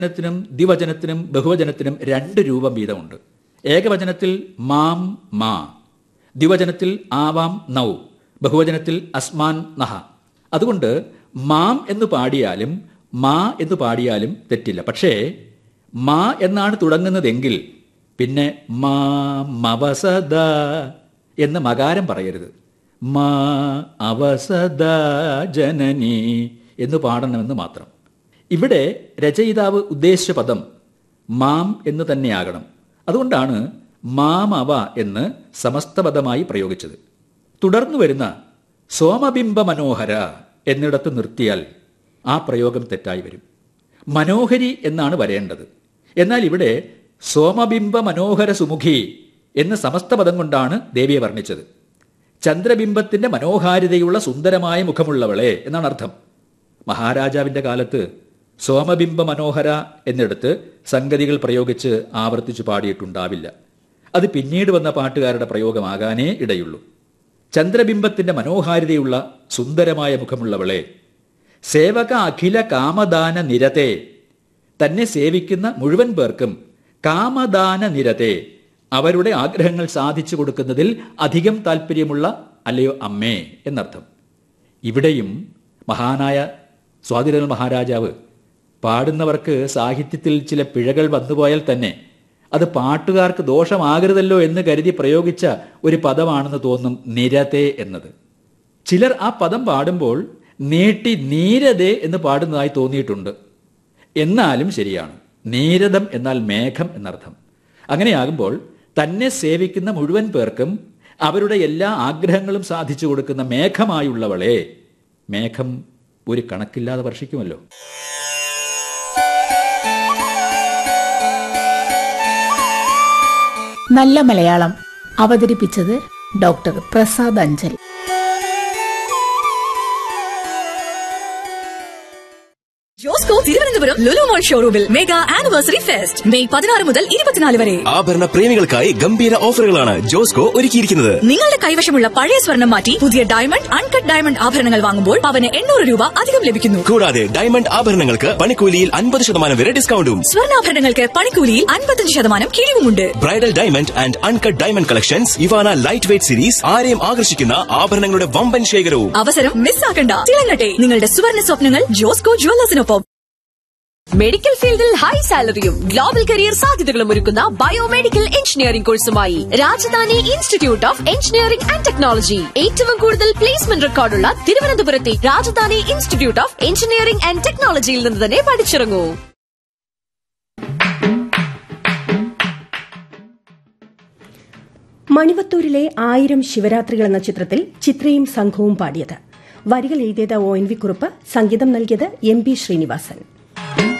വചനത്തിനും ദ്വിവചനത്തിനും ബഹുവചനത്തിനും രണ്ട് രൂപം വീതമുണ്ട് ഏകവചനത്തിൽ മാം മാ ദ്വിവചനത്തിൽ ആവാം നൗ ബഹുവചനത്തിൽ അസ്മാൻ നഹ അതുകൊണ്ട് മാം എന്ന് പാടിയാലും മാ എന്ന് പാടിയാലും തെറ്റില്ല പക്ഷേ മാ എന്നാണ് തുടങ്ങുന്നതെങ്കിൽ പിന്നെ മാ മവസദ എന്ന് മകാരം പറയരുത് മാ അവസദ ജനനി എന്ന് പാടണമെന്ന് മാത്രം ഇവിടെ രചയിതാവ് ഉദ്ദേശിച്ച പദം മാം എന്ന് തന്നെയാകണം അതുകൊണ്ടാണ് മാമവ എന്ന് സമസ്തപദമായി പ്രയോഗിച്ചത് തുടർന്നു വരുന്ന സോമബിംബ മനോഹര എന്നിടത്ത് നിർത്തിയാൽ ആ പ്രയോഗം തെറ്റായി വരും മനോഹരി എന്നാണ് വരേണ്ടത് എന്നാൽ ഇവിടെ സോമബിംബ മനോഹര സുമുഖി എന്ന് സമസ്തപദം കൊണ്ടാണ് ദേവിയെ വർണ്ണിച്ചത് ചന്ദ്രബിംബത്തിന്റെ മനോഹാരിതയുള്ള സുന്ദരമായ മുഖമുള്ളവളെ എന്നാണ് അർത്ഥം മഹാരാജാവിന്റെ കാലത്ത് സോമബിംബ മനോഹര എന്നിടത്ത് സംഗതികൾ പ്രയോഗിച്ച് ആവർത്തിച്ചു പാടിയിട്ടുണ്ടാവില്ല അത് പിന്നീട് വന്ന പാട്ടുകാരുടെ പ്രയോഗമാകാനേ ഇടയുള്ളൂ ചന്ദ്രബിംബത്തിന്റെ മനോഹാരിതയുള്ള സുന്ദരമായ മുഖമുള്ളവളെ സേവക അഖില കാമദാന നിരത്തെ തന്നെ സേവിക്കുന്ന മുഴുവൻ പേർക്കും കാമദാന നിരത്തെ അവരുടെ ആഗ്രഹങ്ങൾ സാധിച്ചു കൊടുക്കുന്നതിൽ അധികം താല്പര്യമുള്ള അല്ലയോ അമ്മേ എന്നർത്ഥം ഇവിടെയും മഹാനായ സ്വാതിരൽ മഹാരാജാവ് പാടുന്നവർക്ക് സാഹിത്യത്തിൽ ചില പിഴകൾ വന്നുപോയാൽ തന്നെ അത് പാട്ടുകാർക്ക് ദോഷമാകരുതല്ലോ എന്ന് കരുതി പ്രയോഗിച്ച ഒരു പദമാണെന്ന് തോന്നും നിരതെ എന്നത് ചിലർ ആ പദം പാടുമ്പോൾ നീട്ടി നീരതെ എന്ന് പാടുന്നതായി തോന്നിയിട്ടുണ്ട് എന്നാലും ശരിയാണ് നീരദം എന്നാൽ മേഘം എന്നർത്ഥം അങ്ങനെയാകുമ്പോൾ തന്നെ സേവിക്കുന്ന മുഴുവൻ പേർക്കും അവരുടെ എല്ലാ ആഗ്രഹങ്ങളും സാധിച്ചു കൊടുക്കുന്ന മേഘമായുള്ളവളെ മേഘം ഒരു കണക്കില്ലാതെ വർഷിക്കുമല്ലോ നല്ല മലയാളം അവതരിപ്പിച്ചത് ഡോക്ടർ പ്രസാദ് അഞ്ചൽ ജോസ്കോ തിരുവനന്തപുരം ലുലുമോൾ ഷോറൂമിൽ മെഗാ ആനിവേഴ്സറി ഫെസ്റ്റ് മെയ് പതിനാറ് മുതൽ ഇരുപത്തിനാല് വരെ ആഭരണ പ്രേമികൾക്കായി ഗംഭീര ഓഫറുകളാണ് ജോസ്കോ ഒരുക്കിയിരിക്കുന്നത് നിങ്ങളുടെ കൈവശമുള്ള പഴയ സ്വർണം മാറ്റി പുതിയ ഡയമണ്ട് അൺകട്ട് ഡയമണ്ട് ആഭരണങ്ങൾ വാങ്ങുമ്പോൾ പവന് എണ്ണൂറ് രൂപ അധികം ലഭിക്കുന്നു കൂടാതെ ഡയമണ്ട് ആഭരണങ്ങൾക്ക് പണിക്കൂലിയിൽ അൻപത് ശതമാനം വരെ ഡിസ്കൗണ്ടും സ്വർണ്ണാഭരണങ്ങൾക്ക് പണിക്കൂലിയിൽ അൻപത്തഞ്ച് ശതമാനം കിഴിവുമുണ്ട് bridal diamond and uncut diamond collections Ivana light weight series ആരെയും ആകർഷിക്കുന്ന ആഭരണങ്ങളുടെ വമ്പൻ ശേഖരവും അവസരം മിസ്സാക്കണ്ട തിളങ്ങട്ടെ നിങ്ങളുടെ സുവർണ സ്വപ്നങ്ങൾ ജോസ്കോ ജുവല്ലേഴ്സിനൊപ്പം മെഡിക്കൽ ഫീൽഡിൽ ഹൈ സാലറിയും ഗ്ലോബൽ കരിയർ സാധ്യതകളും ഒരുക്കുന്ന ബയോമെഡിക്കൽ എഞ്ചിനീയറിംഗ് കോഴ്സുമായി Rajadhani institute of engineering and technology ഏറ്റവും കൂടുതൽ പ്ലേസ്മെന്റ് റെക്കോർഡുള്ള തിരുവനന്തപുരത്തെ Rajadhani institute of engineering and ടെക്നോളജിയിൽ നിന്ന് തന്നെ പഠിച്ചിറങ്ങൂ മണിവത്തൂരിലെ ആയിരം ശിവരാത്രികൾ എന്ന ചിത്രത്തിൽ ചിത്രയും സംഘവും പാടിയത് വരികൾ എഴുതിയത് ഒ എൻ വി കുറുപ്പ് സംഗീതം നൽകിയത് എം ബി ശ്രീനിവാസൻ